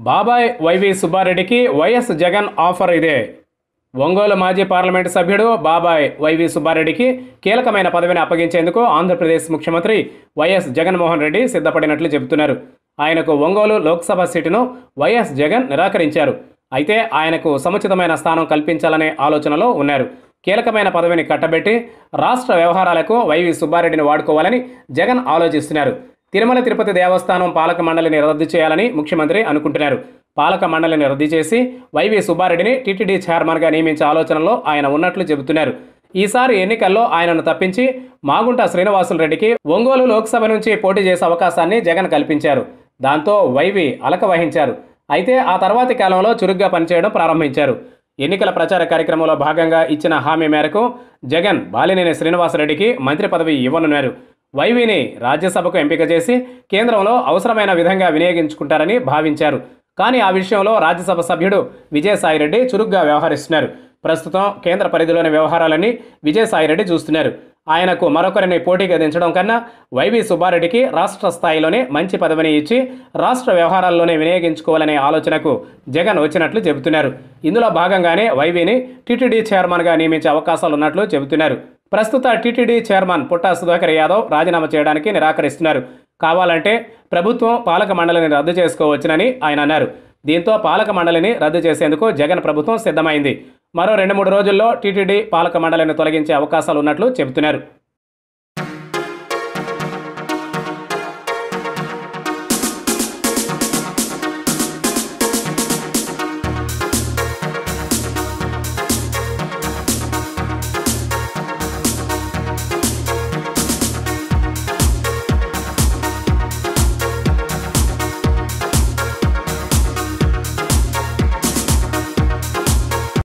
బాబాయ్ వైవి సుబ్బారెడ్డికి Y S Jagan offer ఇదే ఒంగోలు మాజీ పార్లమెంటు సభ్యుడు బాబాయ్ వైవి సుబ్బారెడ్డికి కీలకమైన పదవిని అప్పగించేందుకు ఆంధ్రప్రదేశ్ ముఖ్యమంత్రి వైఎస్ జగన్మోహన్ రెడ్డి సిద్ధపడినట్లు చెబుతున్నారు ఆయనకు ఒంగోలు లోక్సభ సీటును వైఎస్ జగన్ నిరాకరించారు అయితే ఆయనకు సముచితమైన స్థానం కల్పించాలనే ఆలోచనలో ఉన్నారు కీలకమైన పదవిని కట్టబెట్టి రాష్ట్ర వ్యవహారాలకు వైవి సుబ్బారెడ్డిని వాడుకోవాలని జగన్ ఆలోచిస్తున్నారు తిరుమల తిరుపతి దేవస్థానం పాలక మండలిని రద్దు చేయాలని ముఖ్యమంత్రి అనుకుంటున్నారు పాలక మండలిని రద్దు చేసి వైవి సుబ్బారెడ్డిని టీటీడీ చైర్మన్గా నియమించే ఆలోచనలో ఆయన ఉన్నట్లు చెబుతున్నారు ఈసారి ఎన్నికల్లో ఆయనను తప్పించి మాగుంట శ్రీనివాసులు రెడ్డికి ఒంగోలు లోక్సభ నుంచి పోటీ చేసే అవకాశాన్ని జగన్ కల్పించారు దాంతో వైవి అలక వహించారు అయితే ఆ తర్వాతి కాలంలో చురుగ్గా పనిచేయడం ప్రారంభించారు ఎన్నికల ప్రచార కార్యక్రమంలో భాగంగా ఇచ్చిన హామీ మేరకు జగన్ బాలినేని శ్రీనివాసరెడ్డికి మంత్రి పదవి ఇవ్వనున్నారు వైవిని రాజ్యసభకు ఎంపిక చేసి కేంద్రంలో అవసరమైన విధంగా వినియోగించుకుంటారని భావించారు కానీ ఆ విషయంలో రాజ్యసభ సభ్యుడు విజయసాయిరెడ్డి చురుగ్గా వ్యవహరిస్తున్నారు ప్రస్తుతం కేంద్ర పరిధిలోని వ్యవహారాలన్నీ విజయసాయిరెడ్డి చూస్తున్నారు ఆయనకు మరొకరిని పోటీగా దించడం కన్నా వైవి సుబ్బారెడ్డికి రాష్ట్ర స్థాయిలోనే మంచి పదవిని ఇచ్చి రాష్ట్ర వ్యవహారాల్లోనే వినియోగించుకోవాలనే ఆలోచనకు జగన్ వచ్చినట్లు చెబుతున్నారు ఇందులో భాగంగానే వైవిని టీటీడీ చైర్మన్గా నియమించే అవకాశాలు ఉన్నట్లు చెబుతున్నారు ప్రస్తుత టీటీడీ చైర్మన్ పుట్టా సుధాకర్ యాదవ్ రాజీనామా చేయడానికి నిరాకరిస్తున్నారు కావాలంటే ప్రభుత్వం పాలక మండలిని రద్దు చేసుకోవచ్చునని ఆయన అన్నారు దీంతో పాలక మండలిని రద్దు చేసేందుకు జగన్ ప్రభుత్వం సిద్ధమైంది మరో రెండు మూడు రోజుల్లో టీటీడీ పాలక మండలిని తొలగించే అవకాశాలు ఉన్నట్లు చెబుతున్నారు